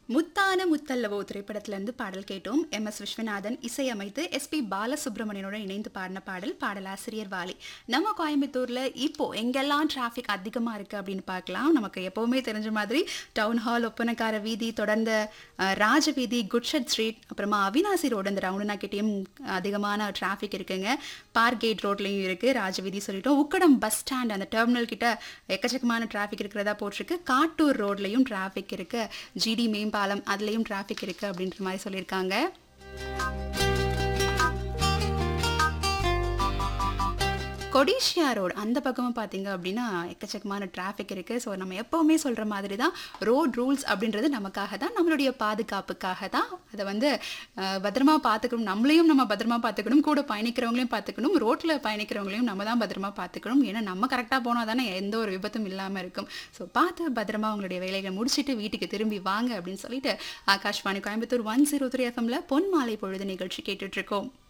முத்தான முத்தல்லவோ திரைப்படத்திலிருந்து பாடல் கேட்டோம் எம் எஸ் விஸ்வநாதன் இசையமைத்து எஸ்பி பாலசுப்ரமணியனோட இணைந்து பாடின பாடல் பாடலாசிரியர் வாலி நம்ம கோயம்புத்தூர்ல இப்போ எங்கெல்லாம் டிராஃபிக் அதிகமா இருக்கு அப்படின்னு பார்க்கலாம் நமக்கு எப்பவுமே தெரிஞ்ச மாதிரி டவுன் ஹால் ஒப்பனக்கார வீதி தொடர்ந்த அஹ், ராஜ வீதி குட்ஷட் ஸ்ட்ரீட் அப்புறமா அவினாசி ரோடு இந்த ரவுண்டுனா கிட்டேயும் அதிகமான டிராஃபிக் இருக்குங்க பார்க் கேட் ரோட்லையும் இருக்கு ராஜ வீதி சொல்லிட்டோம் உக்கடம் பஸ் ஸ்டாண்ட் அந்த டெர்மினல் கிட்ட எக்கச்சக்கமான டிராஃபிக் இருக்கிறதா போட்டிருக்கு காட்டூர் ரோட்லையும் டிராஃபிக் இருக்கு ஜிடி மேம்பாலம் அதுலேயும் டிராஃபிக் இருக்கு அப்படின்ற மாதிரி சொல்லியிருக்காங்க கொடிஷியா ரோடு அந்த பக்கமும் பார்த்தீங்க அப்படின்னா எக்கச்சக்கமான டிராஃபிக் இருக்குது ஸோ நம்ம எப்போவுமே சொல்கிற மாதிரி தான் ரோட் ரூல்ஸ் அப்படின்றது நமக்காக தான் நம்மளுடைய பாதுகாப்புக்காக தான் அதை வந்து அஹ், பத்திரமா பார்த்துக்கணும் நம்மளையும் நம்ம பத்திரமா பார்த்துக்கணும் கூட பயணிக்கிறவங்களையும் பார்த்துக்கணும் ரோட்டில் பயணிக்கிறவங்களையும் நம்ம தான் பத்திரமா பார்த்துக்கணும் ஏன்னா நம்ம கரெக்டாக போனால் தானே எந்த ஒரு விபத்தும் இல்லாமல் இருக்கும் ஸோ பார்த்து பத்திரமா உங்களுடைய வேலைகளை முடிச்சுட்டு வீட்டுக்கு திரும்பி வாங்க அப்படின்னு சொல்லிட்டு Akashvani Coimbatore one zero three எஃப்எம்ல பொன் மாலை பொழுது நிகழ்ச்சி கேட்டுட்டு இருக்கோம்